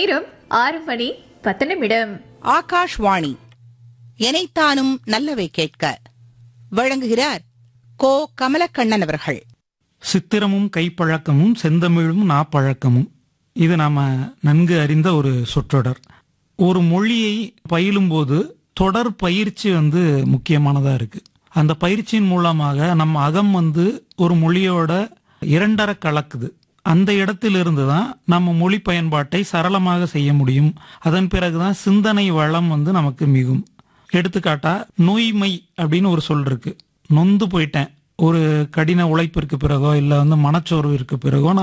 நேரம் ஆறு மணி பத்து நிமிடம் ஆகாஷ்வாணி எனைத்தானும் நல்லவை கேட்க வழங்குகிறார் கோ கமலக்கண்ணன் அவர்கள் சித்திரமும் கைப்பழக்கமும் செந்தமிழும் நாப்பழக்கமும் இது நாம நன்கு அறிந்த ஒரு சொற்றொடர் ஒரு மொழியை பயிலும்போது தொடர் பயிற்சி வந்து முக்கியமானதா இருக்கு அந்த பயிற்சியின் மூலமாக நம்ம அகம் வந்து ஒரு மொழியோட இரண்டரை கலக்குது அந்த இடத்திலிருந்து தான் நம்ம மொழி பயன்பாட்டை சரளமாக செய்ய முடியும் அதன் பிறகுதான் சிந்தனை வளம் வந்து நமக்கு மிகும் எடுத்துக்காட்டா நோய்மை அப்படின்னு ஒரு சொல் இருக்கு நொந்து போயிட்டேன் ஒரு கடின உழைப்பிற்கு பிறகோ இல்ல வந்து மனச்சோர்விற்கு பிறகோ நான்